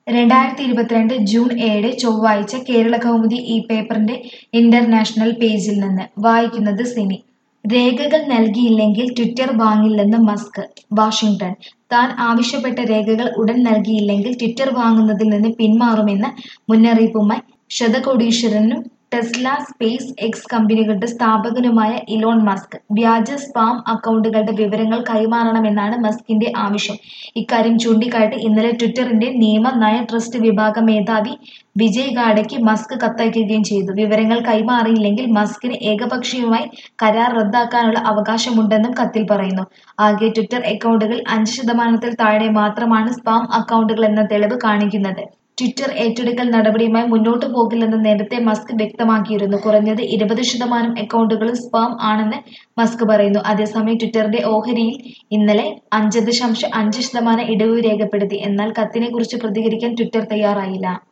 രണ്ടായിരത്തി ഇരുപത്തിരണ്ട് ജൂൺ ഏഴ് ചൊവ്വാഴ്ച കേരള കൗമുദി ഈ പേപ്പറിന്റെ ഇന്റർനാഷണൽ പേജിൽ നിന്ന് വായിക്കുന്നത് സിനി രേഖകൾ നൽകിയില്ലെങ്കിൽ ട്വിറ്റർ വാങ്ങില്ലെന്ന് മസ്ക് വാഷിംഗ്ടൺ താൻ ആവശ്യപ്പെട്ട രേഖകൾ ഉടൻ നൽകിയില്ലെങ്കിൽ ട്വിറ്റർ വാങ്ങുന്നതിൽ നിന്ന് പിന്മാറുമെന്ന മുന്നറിയിപ്പുമായി ശതകോടീശ്വരനും ടെസ്ല സ്പേസ് എക്സ് കമ്പനികളുടെ സ്ഥാപകനുമായ ഇലോൺ മസ്ക് വ്യാജ സ്പാം അക്കൗണ്ടുകളുടെ വിവരങ്ങൾ കൈമാറണമെന്നാണ് മസ്കിന്റെ ആവശ്യം ഇക്കാര്യം ചൂണ്ടിക്കാട്ടി ഇന്നലെ ട്വിറ്ററിന്റെ നിയമ നയ ട്രസ്റ്റ് വിഭാഗം മേധാവി വിജയ് ഗാഡയ്ക്ക് മസ്ക് കത്തയക്കുകയും ചെയ്തു വിവരങ്ങൾ കൈമാറിയില്ലെങ്കിൽ മസ്കിന് ഏകപക്ഷീയമായി കരാർ റദ്ദാക്കാനുള്ള അവകാശമുണ്ടെന്നും കത്തിൽ പറയുന്നു ആകെ ട്വിറ്റർ അക്കൗണ്ടുകൾ അഞ്ച് ശതമാനത്തിൽ താഴെ മാത്രമാണ് സ്പാം അക്കൗണ്ടുകൾ എന്ന തെളിവ് കാണിക്കുന്നത് ട്വിറ്റർ ഏറ്റെടുക്കൽ നടപടിയുമായി മുന്നോട്ടു പോകില്ലെന്ന് നേരത്തെ മസ്ക് വ്യക്തമാക്കിയിരുന്നു കുറഞ്ഞത് ഇരുപത് ശതമാനം അക്കൗണ്ടുകളും സ്പാം ആണെന്ന് മസ്ക് പറയുന്നു അതേസമയം ട്വിറ്ററിന്റെ ഓഹരിയിൽ ഇന്നലെ അഞ്ച് ദശാംശം അഞ്ച് ശതമാനം ഇടിവ് രേഖപ്പെടുത്തി എന്നാൽ കത്തിനെ കുറിച്ച് പ്രതികരിക്കാൻ ട്വിറ്റർ തയ്യാറായില്ല